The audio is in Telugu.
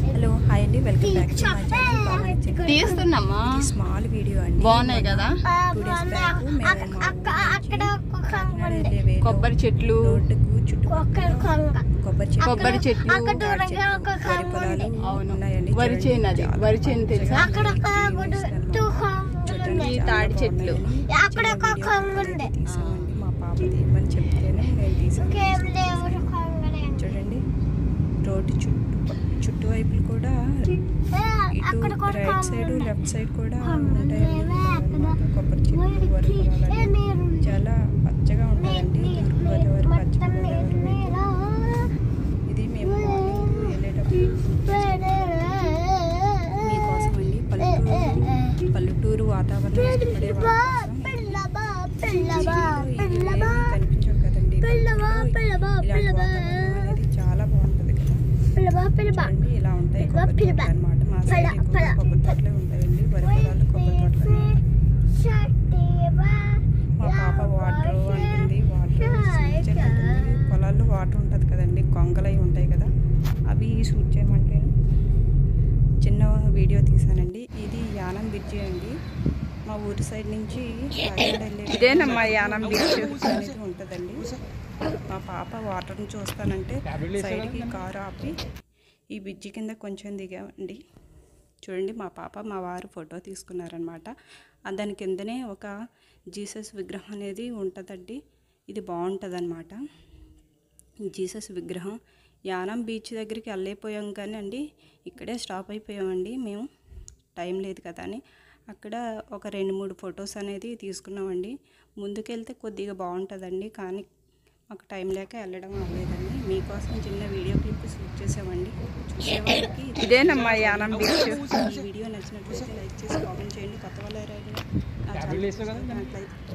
హలో హాయ్ అండి welcome back to my channel బాబాయ్ చికెన్ తీస్తున్నామ్మా ఇది స్మాల్ వీడియో అండి బాగున్నాయి కదా టూ డేస్ బ్యాక్ మేము మా ఊరు నుంచి కాకినాడ వెళ్ళే వేలో కొబ్బరి చెట్లు రోడ్డుకు చుట్టుపక్కల కొబ్బరి చెట్లు కొబ్బరి చెట్లు తాటి చెట్లు, వరి పొలాలు అవును. ఉన్నాయండి వరి చూడండి, చేను అది. చాలా వరి చేను తెలుసా? బాగుంది. చూడండి, ఈ చాలా తాడి చెట్లు. బాగున్నాయండి. అక్కడ చిన్న ఒక వీడియో కొంగ అయితే ఉంది. తీసామండి మా పాప తీయమని చెప్తేనే నేను తీసాను చూడండి రోడ్డు చుట్టూ చుట్టూ వైపులు కూడా ఇటు రైట్ సైడ్ లెఫ్ట్ సైడ్ కూడా ఉంటాయండి అన్నమాట. కొబ్బరి చెట్లు వరి పొలాలు చాలా పచ్చగా ఉంటాయండి తూర్పు గోదావరి పశ్చిమ గోదావరి వైపు. ఇది మేము మార్నింగ్ వెళ్ళేటప్పుడు మీకోసం అండి పల్లెటూరు పల్లెటూరు వాతావరణం ఇష్టపడే వాళ్ళ కోసం సిటీలో ఇవి ఏమీ కనిపించవు కదండి పిల్లవా, పల్లెటూరులో పిల్లవా, ఇలాంటి పిల్లవా. వాతావరణం అనేది చాలా బాగుంటది కదా చూడండి ఇలా ఉంటాయి కొబ్బరి తోటలు అన్నమాట మా సైడ్ ఎక్కువగా కొబ్బరి తోటలే ఉంటాయండి వరి పొలాలు కొబ్బరి తోటలు మా పాప వాటర్ అంటుంది వాటర్ సూట్ చేయమంటుంది పొలాల్లో వాటర్ ఉంటుంది కదండి కొంగలై ఉంటాయి కదా అవి సూట్ చేయమంటే చిన్న వీడియో తీసానండి ఇది యానం బ్రిడ్జి అండి మా ఊరి సైడ్ నుంచి కాకినాడ వెళ్ళే ఇదేనమ్మా యానం బ్రిడ్జ్. బ్రిడ్జ్ అనేది ఉంటుందండి మా పాప వాటర్ని చూస్తానంటే సైడ్కి కారు ఆపి ఈ బ్రిడ్జి కింద కొంచెం దిగామండి చూడండి మా పాప మా వారు ఫోటో తీసుకున్నారనమాట ఆ దాని కిందనే ఒక జీసస్ విగ్రహం అనేది ఉంటుందండి ఇది బాగుంటుంది ఈ జీసస్ విగ్రహం యానం బీచ్ దగ్గరికి వెళ్ళైపోయాం కానీ అండి ఇక్కడే స్టాప్ అయిపోయామండి మేము టైం లేదు కదా అని అక్కడ ఒక రెండు మూడు ఫొటోస్ అనేది తీసుకున్నామండి ముందుకెళ్తే కొద్దిగా బాగుంటుందండి కానీ మాకు టైం లేక వెళ్ళడం అవ్వలేదండి మీకోసం చిన్న వీడియో క్లిప్ షూట్ చేసామండి చూసేవాళ్ళకి ఇది ఇదేనమ్మా యానం బీచ్ ఈ వీడియో నచ్చినట్లయితే లైక్ చేసి కామెంట్ చేయండి కొత్త వాళ్ళు ఎవరైనా నా ఛానల్ చూస్తున్నట్లయితే